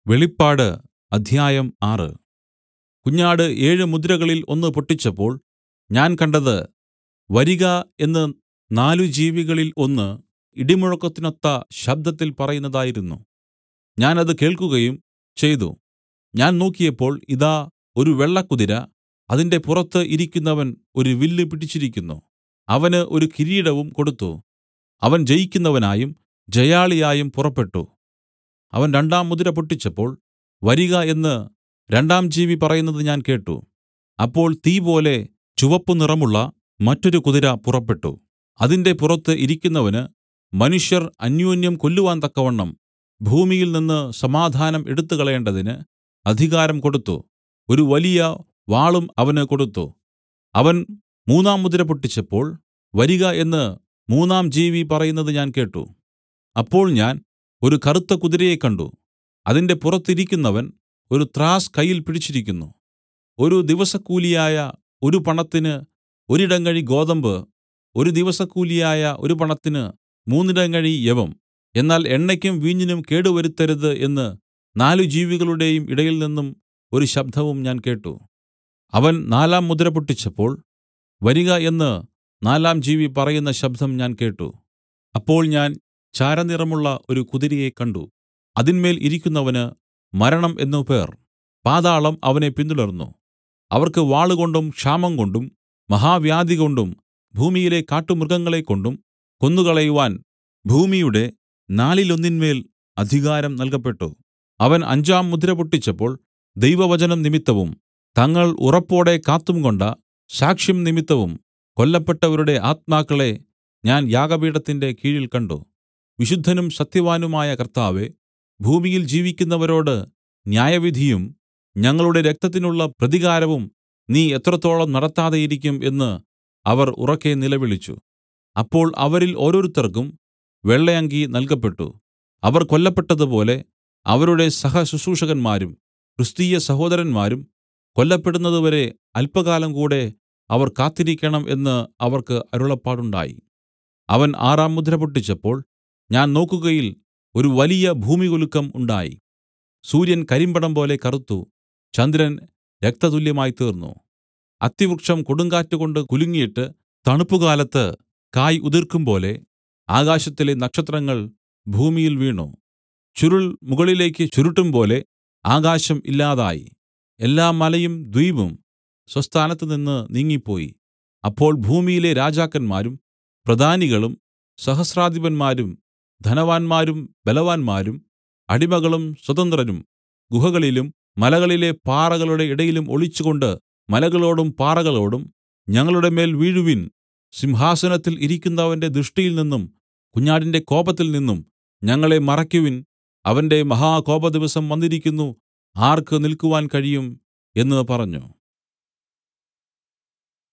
വെളിപ്പാട് അധ്യായം ആറ് കുഞ്ഞാട് ഏഴ് മുദ്രകളിൽ ഒന്ന് പൊട്ടിച്ചപ്പോൾ ഞാൻ കണ്ടത് വരിക എന്ന് നാല് ജീവികളിൽ ഒന്ന് ഇടിമുഴക്കത്തിനൊത്ത ശബ്ദത്തിൽ പറയുന്നതായിരുന്നു ഞാൻ അത് കേൾക്കുകയും ചെയ്തു ഞാൻ നോക്കിയപ്പോൾ ഇതാ ഒരു വെള്ളക്കുതിര അതിന്റെ പുറത്ത് ഇരിക്കുന്നവൻ ഒരു വില്ല് പിടിച്ചിരിക്കുന്നു അവന് ഒരു കിരീടവും കൊടുത്തു അവൻ ജയിക്കുന്നവനായും ജയാളിയായും പുറപ്പെട്ടു അവൻ രണ്ടാം മുദ്ര പൊട്ടിച്ചപ്പോൾ വരിക എന്ന് രണ്ടാം ജീവി പറയുന്നത് ഞാൻ കേട്ട് അപ്പോൾ തീപോലെ ചുവപ്പു നിറമുള്ള മറ്റൊരു കുതിര പുറപ്പെട്ടു അതിന്റെ പുറത്ത് ഇരിക്കുന്നവന് മനുഷ്യർ അന്യോന്യം കൊല്ലുവാൻ തക്കവണ്ണം ഭൂമിയിൽനിന്ന് സമാധാനം എടുത്തുകളയേണ്ടതിന് അധികാരം കൊടുത്തു ഒരു വലിയ വാളും അവന് കൊടുത്തു അവൻ മൂന്നാം മുദ്ര പൊട്ടിച്ചപ്പോൾ വരിക എന്ന് മൂന്നാം ജീവി പറയുന്നത് ഞാൻ കേട്ട് അപ്പോൾ ഞാൻ ഒരു കറുത്ത കുതിരയെ കണ്ട് അതിന്റെ പുറത്തിരിക്കുന്നവൻ ഒരു ത്രാസ് കയ്യിൽ പിടിച്ചിരിക്കുന്നു ഒരു ദിവസക്കൂലിയായ ഒരു പണത്തിന് ഒരിടങ്ങഴി ഗോതമ്പ് ഒരു ദിവസക്കൂലിയായ ഒരു പണത്തിന് മൂന്നിടങ്ങഴി യവം എന്നാൽ എണ്ണയ്ക്കും വീഞ്ഞിനും കേടുവരുത്തരുത് എന്ന് നാല് ജീവികളുടെയും ഇടയിൽ നിന്നും ഒരു ശബ്ദവും ഞാൻ കേട്ട് അവൻ നാലാം മുദ്ര പൊട്ടിച്ചപ്പോൾ വരിക എന്ന് നാലാം ജീവി പറയുന്ന ശബ്ദം ഞാൻ കേട്ട് അപ്പോൾ ഞാൻ ചാരനിറമുള്ള ഒരു കുതിരയെ കണ്ട് അതിന്മേൽ ഇരിക്കുന്നവന് മരണം എന്നു പേർ പാതാളം അവനെ പിന്തുടർന്നു അവർക്ക് വാളുകൊണ്ടും ക്ഷാമംകൊണ്ടും മഹാവ്യാധികൊണ്ടും ഭൂമിയിലെ കാട്ടുമൃഗങ്ങളെക്കൊണ്ടും കൊന്നുകളയുവാൻ ഭൂമിയുടെ നാലിലൊന്നിന്മേൽ അധികാരം നൽകപ്പെട്ടു അവൻ അഞ്ചാം മുദ്ര പൊട്ടിച്ചപ്പോൾ ദൈവവചനം നിമിത്തവും തങ്ങൾ ഉറപ്പോടെ കാത്തുംകൊണ്ട സാക്ഷ്യം നിമിത്തവും കൊല്ലപ്പെട്ടവരുടെ ആത്മാക്കളെ ഞാൻ യാഗപീഠത്തിന്റെ കീഴിൽ കണ്ട് വിശുദ്ധനും സത്യവാനുമായ കർത്താവേ ഭൂമിയിൽ ജീവിക്കുന്നവരോട് ന്യായവിധിയും ഞങ്ങളുടെ രക്തത്തിനുള്ള പ്രതികാരവും നീ എത്രത്തോളം നടത്താതെയിരിക്കും എന്ന് അവർ ഉറക്കെ നിലവിളിച്ചു അപ്പോൾ അവരിൽ ഓരോരുത്തർക്കും വെള്ളയങ്കി നൽകപ്പെട്ടു അവർ കൊല്ലപ്പെട്ടതുപോലെ അവരുടെ സഹശുശ്രൂഷകന്മാരും ക്രിസ്തീയ സഹോദരന്മാരും കൊല്ലപ്പെടുന്നതുവരെ അല്പകാലം കൂടെ അവർ കാത്തിരിക്കണം എന്ന് അവർക്ക് അരുളപ്പാടുണ്ടായി അവൻ ആറാം മുദ്ര പൊട്ടിച്ചപ്പോൾ ഞാൻ നോക്കുകയിൽ ഒരു വലിയ ഭൂമികുലുക്കം ഉണ്ടായി സൂര്യൻ കരിമ്പടം പോലെ കറുത്തു ചന്ദ്രൻ രക്തതുല്യമായി തീർന്നു അത്തിവൃക്ഷം കൊടുങ്കാറ്റുകൊണ്ട് കുലുങ്ങിയിട്ട് തണുപ്പുകാലത്ത് കായ് ഉതിർക്കുംപോലെ ആകാശത്തിലെ നക്ഷത്രങ്ങൾ ഭൂമിയിൽ വീണു ചുരുൾ മുകളിലേക്ക് ചുരുട്ടുംപോലെ ആകാശം ഇല്ലാതായി എല്ലാ മലയും ദ്വീപും സ്വസ്ഥാനത്തുനിന്ന് നീങ്ങിപ്പോയി അപ്പോൾ ഭൂമിയിലെ രാജാക്കന്മാരും പ്രധാനികളും സഹസ്രാധിപന്മാരും ധനവാന്മാരും ബലവാന്മാരും അടിമകളും സ്വതന്ത്രരും ഗുഹകളിലും മലകളിലെ പാറകളുടെ ഇടയിലും ഒളിച്ചുകൊണ്ട് മലകളോടും പാറകളോടും ഞങ്ങളുടെ മേൽ വീഴുവിൻ സിംഹാസനത്തിൽ ഇരിക്കുന്നവന്റെ ദൃഷ്ടിയിൽ നിന്നും കുഞ്ഞാടിന്റെ കോപത്തിൽ നിന്നും ഞങ്ങളെ മറയ്ക്കുവിൻ അവന്റെ മഹാകോപദിവസം വന്നിരിക്കുന്നു ആർക്ക് നിൽക്കുവാൻ കഴിയും എന്ന് പറഞ്ഞു